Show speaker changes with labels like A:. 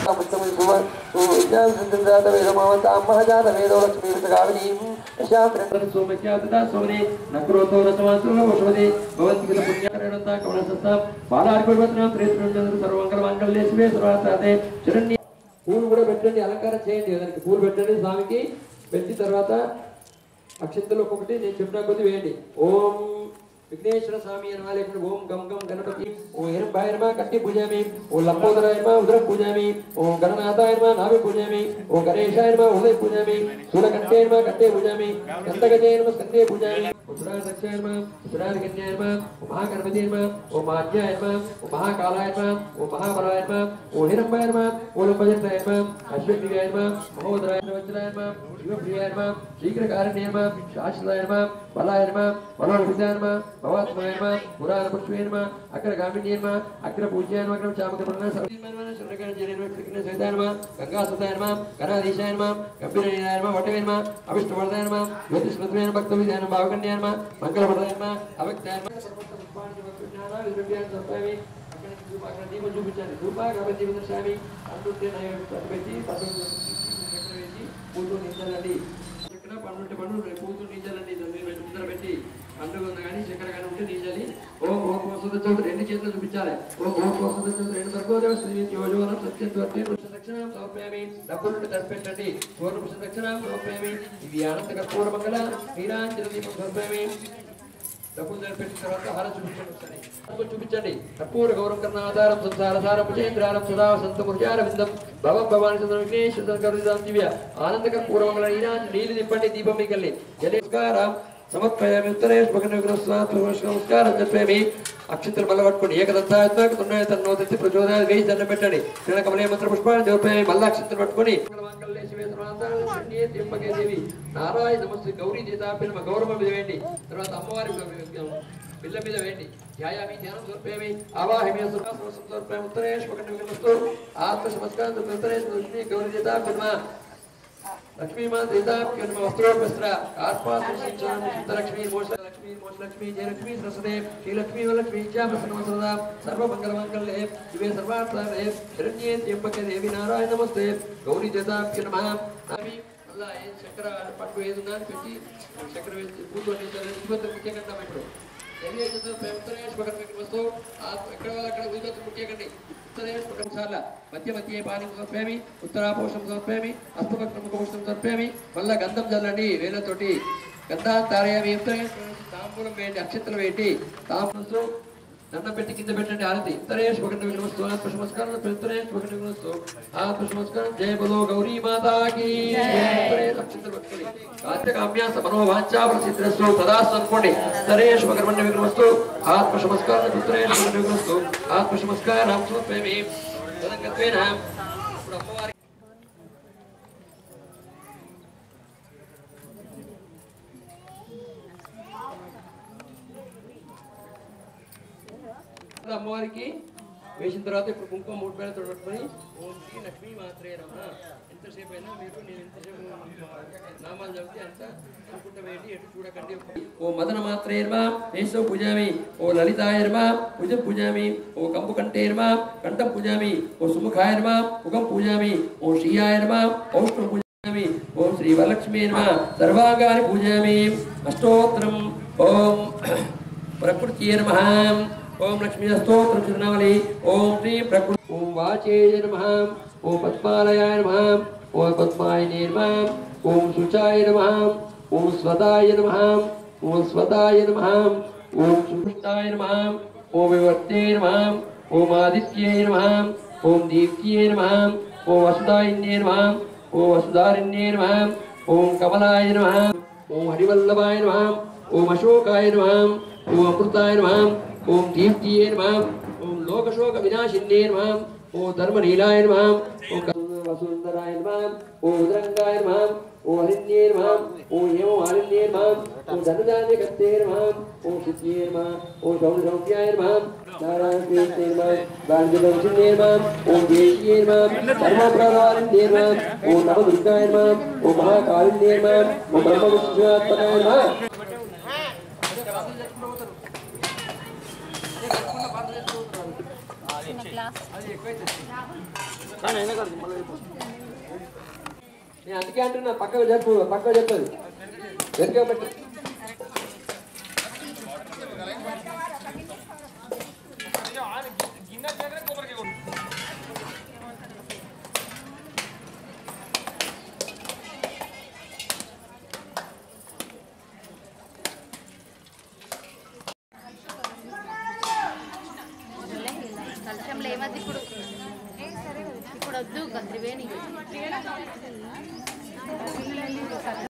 A: పూలు కూడా పెట్టండి అలంకారం చేయండి దానికి పూలు పెట్టండి స్వామికి పెట్టి తర్వాత అక్షంతలు ఒక్కొక్కటి నేను చెప్పిన కొద్ది వేయండి ఓం విఘ్నేశ్వర స్వామి అనమా లేకుంటే ఓం గం గం గణపతి ఓ ఎరంబాయనమా కట్టి పూజామి ఓ లంబోదరాయనమా ఉదరం పూజామి ఓ గణనాథాయనమా నాభి పూజామి ఓ గణేశాయనమా ఉదయ పూజామి సూలకంఠేనమా కట్టే పూజామి గంధగజయనమ స్కందే పూజామి ఓ సురారక్షాయనమా సురారగన్యాయనమా ఓ మహాగణపతియనమా ఓ మాధ్యాయనమా ఓ మహాకాలాయనమా ఓ మహాబలాయనమా ఓ హిరంబాయనమా ఓ లంబజట్రాయనమా అశ్వగ్రీవాయనమా మహోదరాయన వజ్రాయనమా శివప్రియాయనమా శీఘ్రకారణ్యమా శాశ్వతాయనమా బలాయనమా బలోభిధానమా భవాత్మాయనమా పురాణ పుష్పేనమా అగ్ర గామిన్యమా అగ్ర పూజ్యాయనమా అగ్ర చామకరణ సర్వీయనమా శుభ్రకరణ జనమ కృష్ణ సైతాయనమా గంగా సుతాయనమా గణాధీశాయనమా గంభీరనాయనమా వటవేనమా అవిష్ణవర్ధాయనమా జ్యోతిష్మత్వేన భక్త విధానం భావకన్యాయనమా మంగళవర్ధాయనమా అవక్తాయనమా అక్కడ దీపం చూపించండి రూపా కాబట్టి దీపం స్వామి అంటుంటే పెట్టి పదకొండు వేసి పూలు నించాలండి చక్కెర పండు పండు పూలు నించాలండి ముందర పెట్టి పండుగ ఉంది కానీ చక్కెర కానీ ఉంటే నించాలి ఓం ఓం వసంత చౌదరి రెండు చేతులు చూపించాలి ఓం ఓం వసంత చౌదరి రెండు తక్కువ శ్రీ యోజనం సత్యం తోటి దక్షిణం సమర్పయామి డబ్బులు నుండి తరిపెట్టండి పూర్ణ పురుష దక్షిణం సమర్పయామి ఇది ఆనంద కర్పూర మంగళ నీరాంజన దీపం సమర్పయామి డబ్బులు పెట్టిన తర్వాత హారం చూపించండి ఒకసారి డబ్బులు చూపించండి కర్పూర గౌరవం కర్ణ ఆధారం సంసార సారం భుజేంద్రారం సదా సంత ముర్జార విందం భవం భవాని చంద్ర విఘ్నేశ్వర కరుణాం దివ్య ఆనంద కర్పూర మంగళ నీరాంజన నీళ్ళు నింపండి దీపం మీకల్లి జలేస్కారం సమర్పయామి ఉత్తరేష్ నమస్కారం చెప్పేమి అక్షంతలు మల్ల పట్టుకోండి ఏకదంతాత్మక తున్నాయ తన్నో తెచ్చి ప్రచోదయాలు వేసి దండం పెట్టండి నేను కమలే మంత్ర పుష్పాన్ని చెప్పేమి మల్ల అక్షంతలు పట్టుకొని దేవి నారాయణ నమస్తే గౌరీ దేతాపిల్మ గౌరవం మీద వేయండి తర్వాత అమ్మవారి పిల్ల మీద వేయండి ధ్యాయామి ధ్యానం సమర్పయామి ఆవాహిమి సమర్పయామి ఉత్తరేశ్వర ఆత్మ సమస్కారం ఉత్తరేశ్వర గౌరీ దేతాపిల్మ లక్ష్మీమాన్ దేతాప్య నమ వస్త్రోపస్త్ర కార్పాత్ర శిక్షాం శుద్ధలక్ష్మీ మోష లక్ష్మీ మోష లక్ష్మీ జయలక్ష్మీ సరస్వతే శ్రీలక్ష్మీ వరలక్ష్మీ చాపసన సదా సర్వమంగళమంగళే శివే సర్వార్థాలే శరణ్యే త్యంబకే దేవి నారాయణ నమస్తే గౌరీ దేతాప్య నమ నామి అల్లా ఏ చక్ర పట్టు ఏదున్నా అని పెట్టి చక్ర వేసి కూర్చొని ఉద్యోగం ముఖ్యంగా పెట్టు ఎక్కడ అక్కడ ఉద్యోగం ముఖ్యంగా మధ్య మధ్య పాని సమర్పయామి ఉత్తరాపోషం సమర్పయామి అస్తపక్షం ముఖపోషం సమర్పయామి మళ్ళా గంధం చల్లండి వేలతోటి గంధాన్ని తారయామి తాంబూలం వేయండి అక్షంతలు వేయండి తాంబూలంతో దండం పెట్టి కింద పెట్టండి ఆరతి ఇతరేష్ ఒకటి విగ్రహస్తు ఆత్మ నమస్కారం ఇతరేష్ ఒకటి విగ్రహస్తు ఆత్మ నమస్కారం జయ బలో గౌరీ మాతాకి అక్షంతలు పట్టుకొని కార్తకామ్యాస మనోవాంఛా ప్రసిద్ధస్తు తదాస్తు అనుకోండి ఇతరేష్ ఒకటి విగ్రహస్తు ఆత్మ నమస్కారం ఇతరేష్ ఒకటి విగ్రహస్తు ఆత్మ నమస్కారం సమర్పయామి తదంగత్వేన ఇప్పుడు అమ్మవారి అమ్మవారికి వేసిన తర్వాత ఇప్పుడు కుంకుమ మూడు పేరుతో పట్టుకొని ఓం శ్రీ లక్ష్మీ మాత్రే రమ ఎంతసేపు అయినా మీరు నేను ఎంతసేపు నామాలు చదివితే అంత అనుకుంటా వేయండి ఎటు చూడకండి ఓ మదన మాత్రేర్మా నేసో పూజామి ఓ లలితాయర్మా భుజ పూజామి ఓ కంపు కంఠేర్మా కంఠం పూజామి ఓ సుముఖాయర్మా ముఖం పూజామి ఓ శ్రీయాయర్మా పౌష్ణం పూజామి ఓం శ్రీ వరలక్ష్మీ నమ సర్వాంగాన్ని పూజామి అష్టోత్తరం ఓం ప్రకృతి నమ ఓం లక్ష్మీ స్తోత్రం చిరునామలి ఓం శ్రీ ప్రకృతి ఓం వాచే నమ ఓం పద్మాలయాయ నమ ఓం పద్మాయనే నమ ఓం శుచాయ నమ ఓం స్వదాయ నమ ఓం స్వదాయ నమ ఓం సుష్టాయ నమ ఓం వివర్తే నమ ఓం ఆదిత్యే నమ ఓం దీప్త్యే నమ ఓం వసుదాయిన్యే నమ ఓం వసుదారిణ్యే నమ ఓం కమలాయ నమ ఓం హరివల్లభాయ నమ ఓం అశోకాయ నమ ఓం అమృతాయ నమ ఓం దీప్తియే నమ ఓం లోకశోక వినాశిన్యే నమ ఓం ధర్మనీలాయ నమ ఓం వసుంధరాయ నమ ఓం ఉదరంగాయ నమ ఓం హరిణ్యే నమ ఓం ఏమో మాలిన్యే నమ ఓం ధనుధాన్య కత్తే నమ ఓం శుద్ధ్యే నమ ఓం శౌన శౌక్యాయ నమ నారాయణ కృష్ణే నమ గాంధీవంశిన్యే నమ ఓం దేశ్యే నమ ధర్మప్రదారిణ్యే నమ ఓం నవ దుర్గాయ నమ ఓం మహాకాళిన్యే నమ ఓం బ్రహ్మ విష్ణుత్మకాయ నమ
B: క్లాస్
A: నేను అందుకే అంటున్నా పక్కకు చెప్పు పక్కకు చెప్పదు వెనుక పెట్టు
B: కలశంలో ఏమద్దు ఇప్పుడు ఇప్పుడు వద్దు త్రివేణి